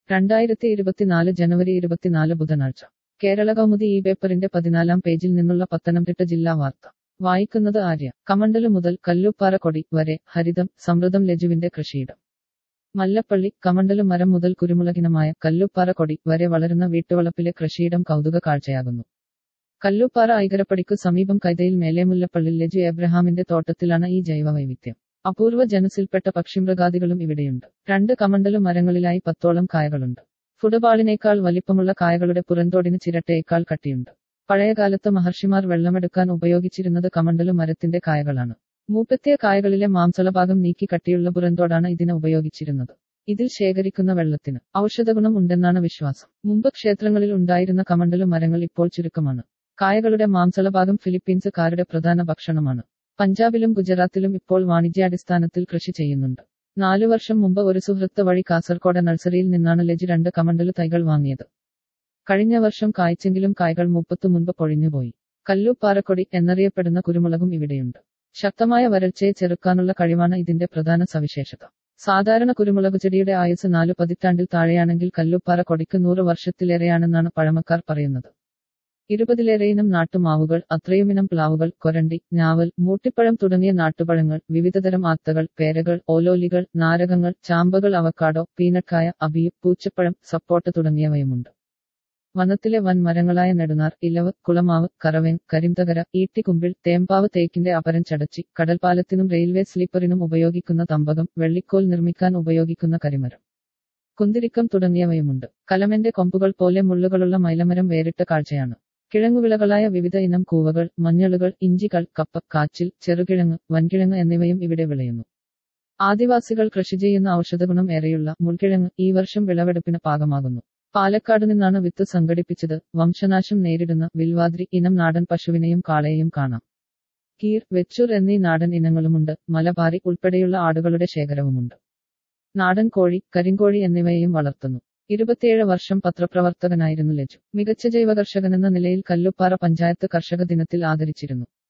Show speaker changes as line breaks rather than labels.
രണ്ടായിരത്തി ഇരുപത്തിനാല് ജനുവരി ഇരുപത്തിനാല് ബുധനാഴ്ച കേരള കൗമുദി ഈ പേപ്പറിന്റെ പതിനാലാം പേജിൽ നിന്നുള്ള പത്തനംതിട്ട ജില്ലാ വാർത്ത വായിക്കുന്നത് ആര്യ കമണ്ടല് മുതൽ കല്ലുപ്പാറ കൊടി വരെ ഹരിതം സമൃദ്ധം ലജുവിന്റെ കൃഷിയിടം മല്ലപ്പള്ളി കമണ്ടല് മരം മുതൽ കുരുമുളകിനമായ കല്ലുപ്പാറ കൊടി വരെ വളരുന്ന വീട്ടുവളപ്പിലെ കൃഷിയിടം കൗതുക കാഴ്ചയാകുന്നു കല്ലുപ്പാറ ഐകരപ്പടിക്കു സമീപം കൈതയിൽ മേലേമുല്ലപ്പള്ളിൽ ലജു എബ്രഹാമിന്റെ തോട്ടത്തിലാണ് ഈ ജൈവവൈവിധ്യം അപൂർവ ജനുസിൽപ്പെട്ട പക്ഷിമൃഗാദികളും ഇവിടെയുണ്ട് രണ്ട് കമണ്ടലു മരങ്ങളിലായി പത്തോളം കായകളുണ്ട് ഫുട്ബാളിനേക്കാൾ വലിപ്പമുള്ള കായകളുടെ പുറന്തോടിന് ചിരട്ടയേക്കാൾ കട്ടിയുണ്ട് പഴയകാലത്ത് മഹർഷിമാർ വെള്ളമെടുക്കാൻ ഉപയോഗിച്ചിരുന്നത് കമണ്ടലു മരത്തിന്റെ കായകളാണ് മൂപ്പെത്തിയ കായകളിലെ മാംസളഭാഗം നീക്കി കട്ടിയുള്ള പുറന്തോടാണ് ഇതിന് ഉപയോഗിച്ചിരുന്നത് ഇതിൽ ശേഖരിക്കുന്ന വെള്ളത്തിന് ഔഷധഗുണം ഉണ്ടെന്നാണ് വിശ്വാസം മുമ്പ് ക്ഷേത്രങ്ങളിൽ ഉണ്ടായിരുന്ന കമണ്ടലു മരങ്ങൾ ഇപ്പോൾ ചുരുക്കമാണ് കായകളുടെ മാംസളഭാഗം ഫിലിപ്പീൻസുകാരുടെ പ്രധാന ഭക്ഷണമാണ് പഞ്ചാബിലും ഗുജറാത്തിലും ഇപ്പോൾ വാണിജ്യാടിസ്ഥാനത്തിൽ കൃഷി ചെയ്യുന്നുണ്ട് നാലു വർഷം മുമ്പ് ഒരു സുഹൃത്ത് വഴി കാസർകോട് നഴ്സറിയിൽ നിന്നാണ് ലജ് രണ്ട് കമണ്ടലു തൈകൾ വാങ്ങിയത് കഴിഞ്ഞ വർഷം കായ്ച്ചെങ്കിലും കായ്കൾ മുപ്പത്തു മുൻപ് പൊഴിഞ്ഞുപോയി കല്ലൂപ്പാറക്കൊടി എന്നറിയപ്പെടുന്ന കുരുമുളകും ഇവിടെയുണ്ട് ശക്തമായ വരൾച്ചയെ ചെറുക്കാനുള്ള കഴിവാണ് ഇതിന്റെ പ്രധാന സവിശേഷത സാധാരണ കുരുമുളക് ചെടിയുടെ ആയുസ് നാലു പതിറ്റാണ്ടിൽ താഴെയാണെങ്കിൽ കല്ലുപ്പാറ കൊടിക്ക് നൂറ് വർഷത്തിലേറെയാണെന്നാണ് പഴമക്കാർ പറയുന്നത് ഇരുപതിലേറെയിനം നാട്ടുമാവുകൾ അത്രയുമിനം പ്ലാവുകൾ കൊരണ്ടി ഞാവൽ മൂട്ടിപ്പഴം തുടങ്ങിയ നാട്ടുപഴങ്ങൾ വിവിധതരം ആത്തകൾ പേരകൾ ഓലോലികൾ നാരകങ്ങൾ ചാമ്പകൾ അവക്കാഡോ പീനക്കായ അബിയു പൂച്ചപ്പഴം സപ്പോട്ട് തുടങ്ങിയവയുമുണ്ട് വനത്തിലെ വൻമരങ്ങളായ നെടുനാർ ഇലവ് കുളമാവ് കറവേൻ കരിന്തകര ഈട്ടിക്കുമ്പിൾ തേമ്പാവ് തേക്കിന്റെ അപരൻ ചടച്ചി കടൽപ്പാലത്തിനും റെയിൽവേ സ്ലീപ്പറിനും ഉപയോഗിക്കുന്ന തമ്പകം വെള്ളിക്കോൽ നിർമ്മിക്കാൻ ഉപയോഗിക്കുന്ന കരിമരം കുന്തിരിക്കം തുടങ്ങിയവയുമുണ്ട് കലമന്റെ കൊമ്പുകൾ പോലെ മുള്ളുകളുള്ള മൈലമരം വേറിട്ട കാഴ്ചയാണ് കിഴങ്ങുവിളകളായ വിവിധ ഇനം കൂവകൾ മഞ്ഞളുകൾ ഇഞ്ചികൾ കപ്പ കാച്ചിൽ ചെറുകിഴങ്ങ് വൻകിഴങ്ങ് എന്നിവയും ഇവിടെ വിളയുന്നു ആദിവാസികൾ കൃഷി ചെയ്യുന്ന ഔഷധഗുണം ഏറെയുള്ള മുൾക്കിഴങ്ങ് ഈ വർഷം വിളവെടുപ്പിന് പാകമാകുന്നു പാലക്കാട് നിന്നാണ് വിത്ത് സംഘടിപ്പിച്ചത് വംശനാശം നേരിടുന്ന വിൽവാദ്രി ഇനം നാടൻ പശുവിനെയും കാളയെയും കാണാം കീർ വെച്ചൂർ എന്നീ നാടൻ ഇനങ്ങളുമുണ്ട് മലബാറി ഉൾപ്പെടെയുള്ള ആടുകളുടെ ശേഖരവുമുണ്ട് നാടൻ കോഴി കരിങ്കോഴി എന്നിവയെയും വളർത്തുന്നു ഇരുപത്തിയേഴ് വർഷം പത്രപ്രവർത്തകനായിരുന്നു ലജു മികച്ച ജൈവ കർഷകനെന്ന നിലയിൽ കല്ലുപ്പാറ പഞ്ചായത്ത് കർഷക ദിനത്തിൽ ആദരിച്ചിരുന്നു